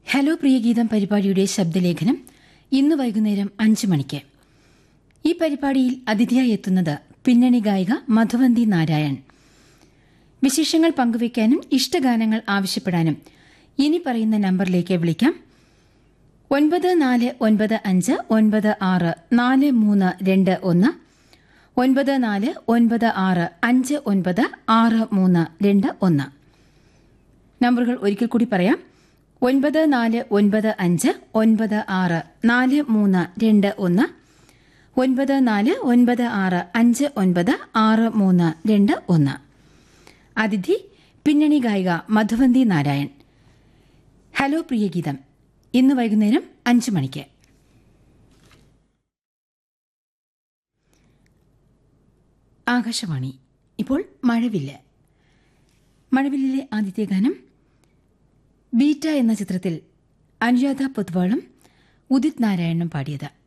hello പ്രിയഗീതം പരിപാടിയുടെ ശബ്ദലേഖനം ഇന്ന് വൈകുന്നേരം അഞ്ച് മണിക്ക് ഈ പരിപാടിയിൽ അതിഥിയായി എത്തുന്നത് പിന്നണി ഗായിക മധുവന്തി നാരായൺ വിശേഷങ്ങൾ പങ്കുവയ്ക്കാനും ഇഷ്ടഗാനങ്ങൾ ആവശ്യപ്പെടാനും ഇനി പറയുന്ന നമ്പറിലേക്ക് വിളിക്കാം ഒൻപത് നാല് ഒൻപത് അഞ്ച് ഒൻപത് ആറ് നാല് മൂന്ന് രണ്ട് ഒന്ന് ഒൻപത് നാല് ഒൻപത് ആറ് അഞ്ച് ഒൻപത് ആറ് മൂന്ന് രണ്ട് ഒന്ന് നമ്പറുകൾ ഒരിക്കൽ കൂടി പറയാം ഒൻപത് നാല് ഒൻപത് അഞ്ച് ഒൻപത് ആറ് നാല് മൂന്ന് രണ്ട് ഒന്ന് ഒൻപത് നാല് ഒൻപത് ആറ് അഞ്ച് ഒൻപത് ആറ് മൂന്ന് രണ്ട് ഒന്ന് അതിഥി പിന്നണി ഗായിക മധുവന്തി നാരായൺ ഹലോ പ്രിയഗീതം ഇന്ന് വൈകുന്നേരം അഞ്ച് മണിക്ക് ആകാശവാണി ഇപ്പോൾ മഴവില്ല് മഴവില്ലിലെ ആദ്യത്തെ ഗാനം ബീറ്റ എന്ന ചിത്രത്തിൽ അനുരാധ പൊത്വാളും ഉദിത് നാരായണനും പാടിയത്